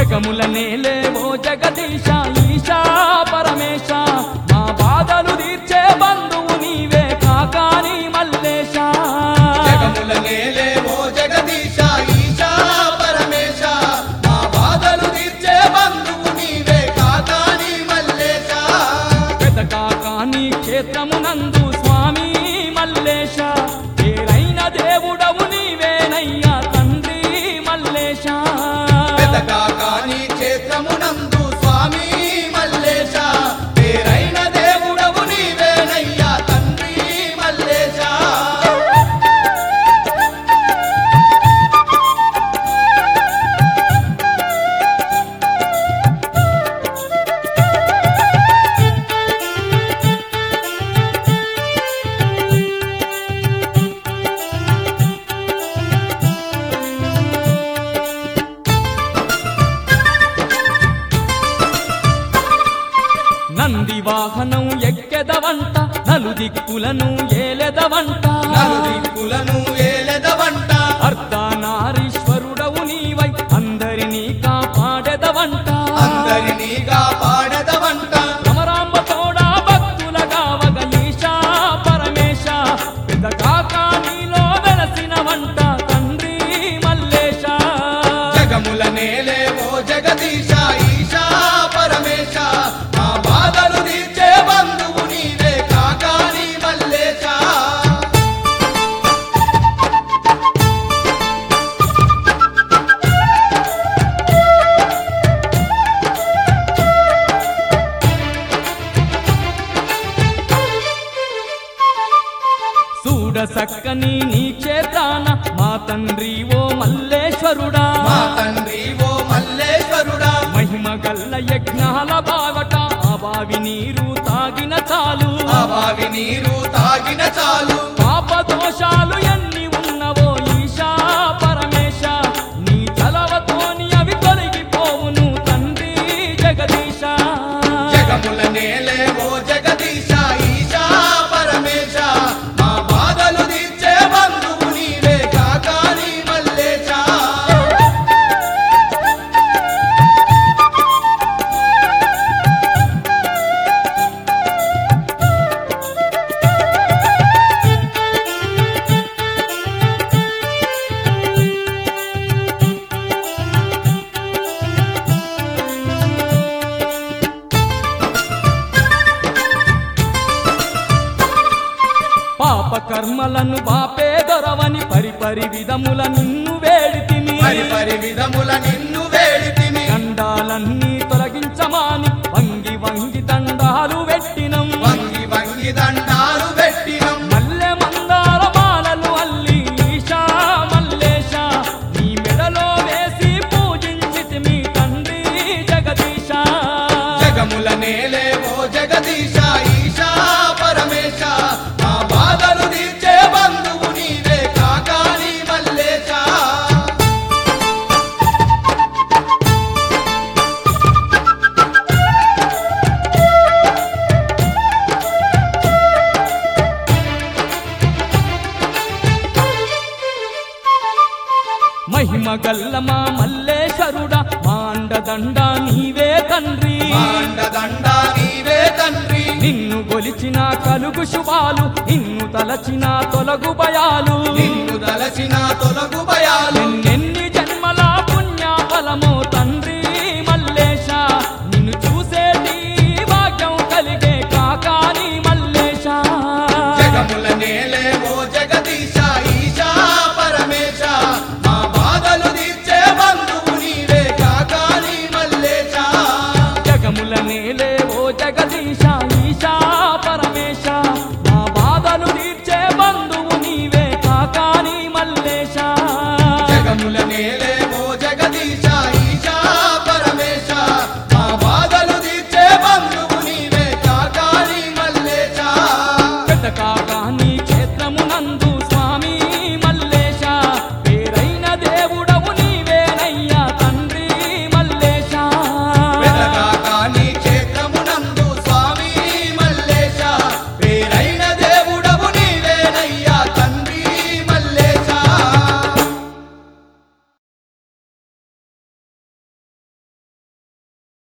జగముల నేలే ఓ జగదీశ ఈశా పరమేశ మా బాధలు తీర్చే బంధువు నీవే కాకాని మల్లేశ జగముల నేలే ఓ జగదీశ ఈశా పరమేశ మా బాధలు తీర్చే బంధువు నీవే కాకాని మల్లేశ పెద్ద కాకాని క్షేత్రమునందు స్వామి మల్లేశ పేరైన దేవుడవు నీవేనయ్యా తండ్రి మల్లేశ పెదకాకాని క్షేత్రమునందు స్వామి మల్లేశ పేరైన దేవుడవు నీవేనయ్యా తండ్రి మల్లేశ నంది వాహనం ఎక్కెదవంట నలు దిక్కులను ఏలెదవంట నలుదిక్కులను ఏలెదవంట అర్ధనారీశ్వరుడవు నీవై అందరినీ కాపాడెదవంట అందరినీ కాపాడదవంట రమరాంబ తోడా భక్తుల కావగ ఈశా పరమేశ పెద్ద కాకా నీలో వెలసిన వంట తండ్రి మల్లేశ జగముల నేలే ఓ జగదీశ ఈశా పరమేశ మా బాధలు తీర్చే బంధువు నీవే కాకాని మల్లేశ చూడ సక్కని నీ చేతాన మా తండ్రి ఓ మల్లేశ్వరుడా మా తండ్రి ఓ మల్లేశ్వరుడా మహిమ గల్ల యజ్ఞాల బావట ఆ బావి నీరు తాగిన చాలు ఆ బావి నీరు తాగిన చాలు పాప దోషాలు ఎన్ని ఉన్నవో ఈశా పరమేశ నీ చలవతోని అవి తొలగిపోవును తండ్రి జగదీశ జగముల నేలే ఓ జగదీశ ఈశా పరమేశ మా బాధలు తీర్చే బంధువు నీవే కాకాని మల్లేశ పాప కర్మలను బాపే దొరవని పరిపరి విధముల నిన్ను వేడితిని పరి పరి విధముల నిన్ను వేడితిని గండాలన్నీ తొలగించమాని వంగి వంగి దండాలు పెట్టినం వంగి వంగి దండాలు పెట్టినం మల్లె మందార మాలలు అల్లి ఈశా మల్లేశ నీ మెడలో వేసి పూజించితి మీ తండ్రి జగదీశ జగముల నేలే ఓ జగదీశ ఈశా పరమేశ మా బాధలు తీర్చే బంధువు నీవే కాకాని మల్లేశ మహిమ గల్ల మా మల్లేశ్వరుడా మా అండదండ నీవే తండ్రి మాండదండ నీవే తండ్రి నిన్ను గొలిచిన కలుగు శుభాలు నిన్ను తలచిన తొలగు భయాలు నిన్ను దలచిన తొలగు భయాలు ఎన్నెన్ని